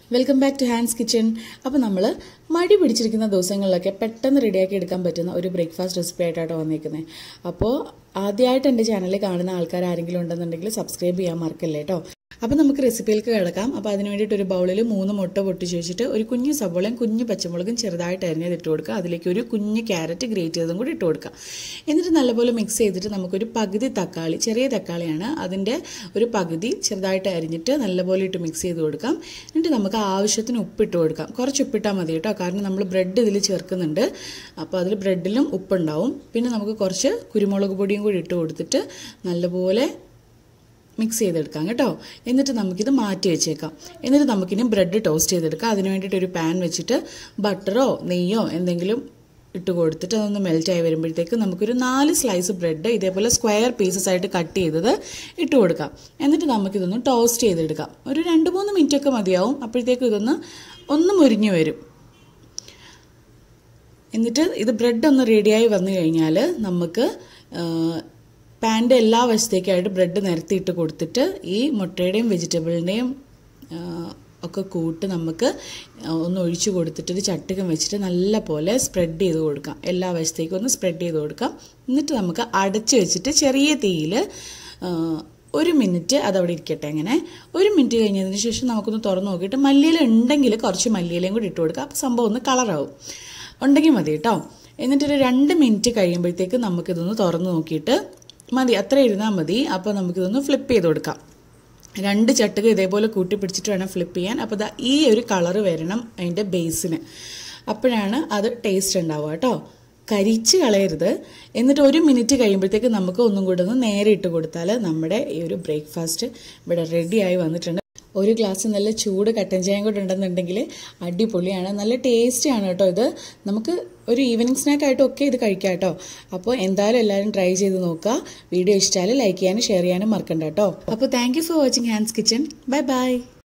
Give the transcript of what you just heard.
welcome back to hands kitchen അപ്പോൾ നമ്മൾ മടി പിടിച്ചിരിക്കുന്ന ദിവസങ്ങളിലൊക്കെ പെട്ടെന്ന് റെഡിയാക്കി എടുക്കാൻ പറ്റുന്ന ഒരു ബ്രേക്ക്ഫാസ്റ്റ് റെസിപ്പി ആയിട്ടാണ് വന്നിരിക്കുന്നത് അപ്പോൾ ആദ്യമായിട്ട് എൻ്റെ ചാനലിൽ കാണുന്ന ആൾക്കാർ ആരെങ്കിലും ഉണ്ടെന്നുണ്ടെങ്കിൽ സബ്സ്ക്രൈബ് ചെയ്യാൻ മറക്കല്ലേ കേട്ടോ അപ്പോൾ നമുക്ക് റെസിപ്പിയിലേക്ക് കിടക്കാം അപ്പോൾ അതിന് വേണ്ടിയിട്ട് ഒരു ബൗളിൽ മൂന്ന് മുട്ട പൊട്ടിച്ച് വെച്ചിട്ട് ഒരു കുഞ്ഞു സവോളയും കുഞ്ഞു പച്ചമുളകും ചെറുതായിട്ട് അരിഞ്ഞത് ഇട്ട് കൊടുക്കുക അതിലേക്ക് ഒരു കുഞ്ഞു ക്യാരറ്റ് ഗ്രേറ്റ് ചെയ്തതും കൂടി ഇട്ട് കൊടുക്കുക എന്നിട്ട് നല്ലപോലെ മിക്സ് ചെയ്തിട്ട് നമുക്കൊരു പകുതി തക്കാളി ചെറിയ തക്കാളിയാണ് അതിൻ്റെ ഒരു പകുതി ചെറുതായിട്ട് അരിഞ്ഞിട്ട് നല്ലപോലെ ഇട്ട് മിക്സ് ചെയ്ത് കൊടുക്കാം എന്നിട്ട് നമുക്ക് ആവശ്യത്തിന് ഉപ്പിട്ട് കൊടുക്കാം കുറച്ച് ഉപ്പിട്ടാൽ മതി കേട്ടോ കാരണം നമ്മൾ ബ്രെഡ് ഇതിൽ ചേർക്കുന്നുണ്ട് അപ്പോൾ അതിൽ ബ്രെഡിലും ഉപ്പുണ്ടാവും പിന്നെ നമുക്ക് കുറച്ച് കുരുമുളക് പൊടിയും കൂടി ഇട്ട് കൊടുത്തിട്ട് നല്ലപോലെ മിക്സ് ചെയ്തെടുക്കാം കേട്ടോ എന്നിട്ട് നമുക്കിത് മാറ്റി വെച്ചേക്കാം എന്നിട്ട് നമുക്കിനി ബ്രെഡ് ടോസ്റ്റ് ചെയ്തെടുക്കാം അതിന് വേണ്ടിയിട്ട് ഒരു പാൻ വെച്ചിട്ട് ബട്ടറോ നെയ്യോ എന്തെങ്കിലും ഇട്ട് കൊടുത്തിട്ട് അതൊന്ന് മെൽറ്റായി വരുമ്പോഴത്തേക്ക് നമുക്കൊരു നാല് സ്ലൈസ് ബ്രെഡ് ഇതേപോലെ സ്ക്വയർ പീസസ് ആയിട്ട് കട്ട് ചെയ്തത് ഇട്ട് കൊടുക്കാം എന്നിട്ട് നമുക്കിതൊന്ന് ടോസ്റ്റ് ചെയ്തെടുക്കാം ഒരു രണ്ട് മൂന്ന് മിനിറ്റ് ഒക്കെ മതിയാവും അപ്പോഴത്തേക്കും ഇതൊന്ന് ഒന്ന് മുരിഞ്ഞു വരും എന്നിട്ട് ഇത് ബ്രെഡ് ഒന്ന് റെഡിയായി വന്നു കഴിഞ്ഞാൽ നമുക്ക് പാൻ്റെ എല്ലാ വശത്തേക്കായിട്ട് ബ്രെഡ് നിരത്തിയിട്ട് കൊടുത്തിട്ട് ഈ മുട്ടയുടെയും വെജിറ്റബിളിൻ്റെയും ഒക്കെ കൂട്ട് നമുക്ക് ഒന്ന് ഒഴിച്ചു കൊടുത്തിട്ട് ഒരു ചട്ടുകം വെച്ചിട്ട് നല്ല പോലെ സ്പ്രെഡ് ചെയ്ത് കൊടുക്കാം എല്ലാ വശത്തേക്കും ഒന്ന് സ്പ്രെഡ് ചെയ്ത് കൊടുക്കാം എന്നിട്ട് നമുക്ക് അടച്ച് വെച്ചിട്ട് ചെറിയ തീയിൽ ഒരു മിനിറ്റ് അതവിടെ ഇരിക്കട്ടെ അങ്ങനെ ഒരു മിനിറ്റ് കഴിഞ്ഞതിന് ശേഷം നമുക്കൊന്ന് തുറന്ന് നോക്കിയിട്ട് മല്ലിയില ഉണ്ടെങ്കിൽ കുറച്ച് മല്ലിയിലയും കൂടി ഇട്ട് കൊടുക്കാം അപ്പോൾ സംഭവം ഒന്ന് കളറാവും ഉണ്ടെങ്കിൽ മതി കേട്ടോ എന്നിട്ടൊരു രണ്ട് മിനിറ്റ് കഴിയുമ്പോഴത്തേക്ക് നമുക്കിതൊന്ന് തുറന്ന് നോക്കിയിട്ട് മതി അത്ര ഇരുന്നാൽ മതി അപ്പോൾ നമുക്കിതൊന്ന് ഫ്ലിപ്പ് ചെയ്ത് കൊടുക്കാം രണ്ട് ചട്ടുക ഇതേപോലെ കൂട്ടി പിടിച്ചിട്ട് വേണം ഫ്ലിപ്പ് ചെയ്യാൻ അപ്പോൾ ദാ ഈ ഒരു കളറ് വരണം അതിൻ്റെ ബേസിന് അപ്പോഴാണ് അത് ടേസ്റ്റ് ഉണ്ടാവുക കേട്ടോ കരിച്ച് കളയരുത് എന്നിട്ട് ഒരു മിനിറ്റ് കഴിയുമ്പോഴത്തേക്ക് നമുക്ക് ഒന്നും കൂടെ ഒന്ന് നേരെ ഇട്ട് കൊടുത്താൽ നമ്മുടെ ഈ ഒരു ബ്രേക്ക്ഫാസ്റ്റ് ഇവിടെ റെഡിയായി വന്നിട്ടുണ്ട് ഒരു ഗ്ലാസ് നല്ല ചൂട് കട്ടൻ ചായം കൂടെ ഉണ്ടെന്നുണ്ടെങ്കിൽ അടിപൊളിയാണ് നല്ല ടേസ്റ്റിയാണ് കേട്ടോ ഇത് നമുക്ക് ഒരു ഈവനിങ് സ്നാക്ക് ആയിട്ടും ഒക്കെ ഇത് കഴിക്കാം കേട്ടോ അപ്പോൾ എന്തായാലും എല്ലാവരും ട്രൈ ചെയ്ത് നോക്കുക വീഡിയോ ഇഷ്ടമായാലും ലൈക്ക് ചെയ്യാനും ഷെയർ ചെയ്യാനും മറക്കണ്ട കേട്ടോ അപ്പോൾ thank you for watching hands kitchen bye by